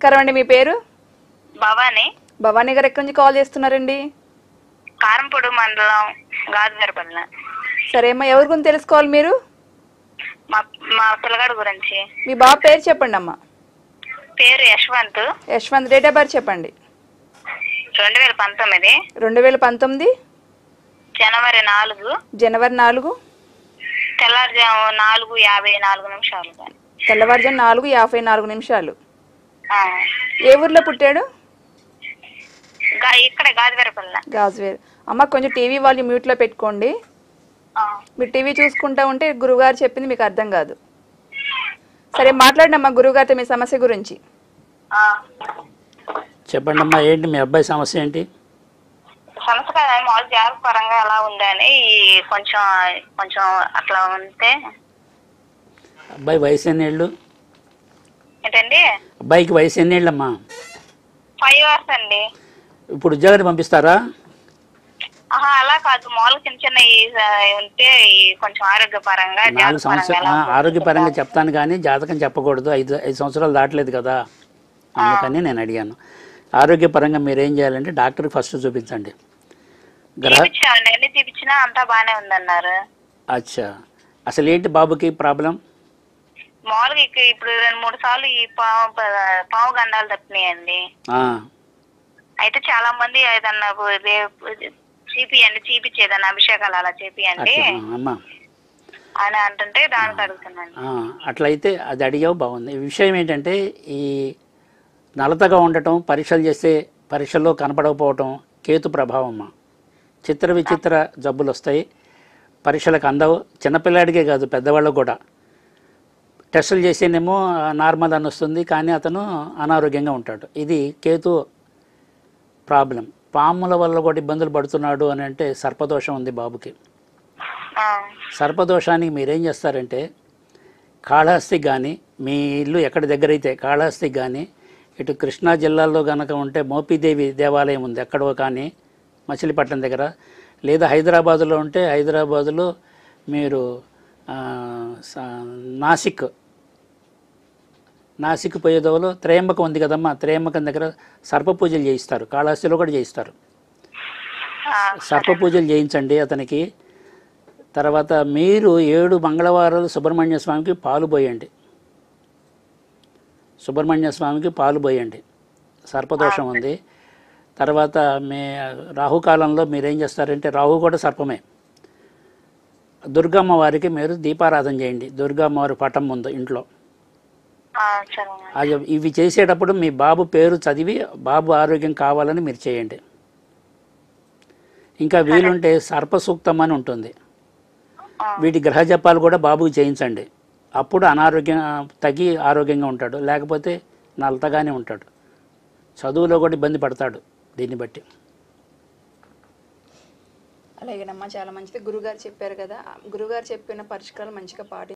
నమస్కారం అండి మీ పేరు భవాని భవానీ గారు ఎక్కడి నుంచి కాల్ చేస్తున్నారండి కారంపొడు మండలం గాజుగారిపల్లి సరే అమ్మా ఎవరి గురించి తెలుసుకోవాలి మీరు మా మా పిల్లగాడు గురించి మీ బాబు పేరు చెప్పండి అమ్మా పేరు Yashwant Yashwant date of birth చెప్పండి రెండు వేల పంతొమ్మిది రెండు వేల పంతొమ్మిది జనవరి నాలుగు జనవరి నాలుగు తెల్లారుజాము నాలుగు యాభై నాలుగు నిమిషాలు తెల్లవారుజాము నాలుగు యాభై నాలుగు నిమిషాలు ఆ. ఏ ఊర్లో పుట్టాడు గా- ఇక్కడ గాజుగారిపల్లి గాజువేర్ అమ్మ కొంచెం టీవీ వాళ్ళు మ్యూట్లో పెట్టుకోండి ఆ. మీరు టీవీ చూసుకుంటా ఉంటే గురువుగారు చెప్పింది మీకు అర్థం కాదు సరే మాట్లాడండి అమ్మా గురువుగారితో మీ సమస్య గురించి ఆ. చెప్పండి అమ్మా ఏంటి మీ అబ్బాయి సమస్య ఏంటి సమస్య కదా మామూలు జాబ్ పరంగా ఎలా ఉందని ఈ కొంచెం కొంచెం అట్లా ఉంటే అబ్బాయి వయసు ఎన్నేళ్ళు ఏంటండి అబ్బాయికి వయసు ఎన్నేళ్ళమ్మా ఫైవ్ అవర్స్ అండి ఇప్పుడు ఉద్యోగానికి పంపిస్తారా ఆహా అలా కాదు మామూలుగా చిన్న చిన్న ఈ ఆ, ఉంటే ఈ కొంచెం ఆరోగ్యపరంగా నాలుగు జాబ్ పరంగా సంవత్సరాలు ఎలా ఆ, ఉంటుందో ఆరోగ్యపరంగా చెప్తాను కానీ జాతకం చెప్పకూడదు ఐదు ఐదు సంవత్సరాలు దాటలేదు కదా అందుకని నేను అడిగాను ఆరోగ్యపరంగా మీరు ఏం చేయాలంటే డాక్టర్కి ఫస్ట్ చూపించండి గ్రహ చూపించామండి ఎన్ని చూపించినా అంతా బానే ఉందన్నారు అచ్చా అసలు ఏంటి బాబుకి ప్రాబ్లం మామూలుగా ఇక ఇప్పుడు రెండు మూడు సార్లు ఈ పాము పాము గండాలు తప్పినాయండి అయితే చాలా మంది ఏదన్నా చీపియండి చీపిచ్చేదన్నా అభిషేకాలు అలా చేపియండి అచ్చా అమ్మా అని అంటుంటే దానికి అడుగుతున్నాను ఆ, అట్లయితే అది అడిగావు బాగుంది ఈ విషయం ఏంటంటే ఈ నలతగా ఉండటం పరీక్షలు చేస్తే పరీక్షల్లో కనపడకపోవటం కేతు ప్రభావం అమ్మా చిత్ర విచిత్ర జబ్బులు వస్తాయి పరీక్షలకు అందవు చిన్నపిల్లాడికే కాదు పెద్దవాళ్ళకు కూడా టెస్టులు చేసేనేమో నార్మల్ అని వస్తుంది కానీ అతను అనారోగ్యంగా ఉంటాడు ఇది కేతు ప్రాబ్లం పాముల వల్ల కూడా ఇబ్బందులు పడుతున్నాడు అని అంటే సర్పదోషం ఉంది బాబుకి ఆ, సర్పదోషానికి మీరేం చేస్తారంటే కాళహస్తికి కానీ మీ ఇల్లు ఎక్కడ దగ్గర అయితే కాళహస్తికి కానీ ఇటు కృష్ణా జిల్లాలో కనుక ఉంటే మోపిదేవి దేవాలయం ఉంది ఎక్కడో కానీ మచిలీపట్నం దగ్గర లేదా హైదరాబాదులో ఉంటే హైదరాబాదులో మీరు ఆ, స- నాసిక్ నాసిక్ పోయేదోలో త్రయంబకం ఉంది కదమ్మా త్రయంబకం దగ్గర సర్ప పూజలు చేయిస్తారు కాళహస్తిలో కూడా చేయిస్తారు ఆ, సర్ప పూజలు చేయించండి అతనికి తర్వాత మీరు ఏడు మంగళవారాలు సుబ్రహ్మణ్య స్వామికి పాలు పోయండి సుబ్రహ్మణ్య స్వామికి పాలు పోయండి సర్పదోషం ఉంది తర్వాత మీ రాహుకాలంలో మీరేం చేస్తారంటే రాహు కూడా సర్పమే దుర్గమ్మ వారికి మీరు దీపారాధన చేయండి దుర్గమ్మ వారి పటం ముందు ఇంట్లో ఆ, సరే అది ఇవి చేసేటప్పుడు మీ బాబు పేరు చదివి బాబు ఆరోగ్యం కావాలని మీరు చేయండి ఇంకా వీలుంటే సర్ప సూక్తం అని ఉంటుంది ఆ. వీటి గ్రహ జపాలు కూడా బాబుకి చేయించండి అప్పుడు అనారోగ్యం తగ్గి ఆరోగ్యంగా ఉంటాడు లేకపోతే నలతగానే ఉంటాడు చదువులో కూడా ఇబ్బంది పడతాడు దీన్ని బట్టి అలాగేనమ్మా చాలా మంచిది గురుగారు చెప్పారు కదా గురుగారు చెప్పిన పరిష్కారాలు మంచిగా పాటి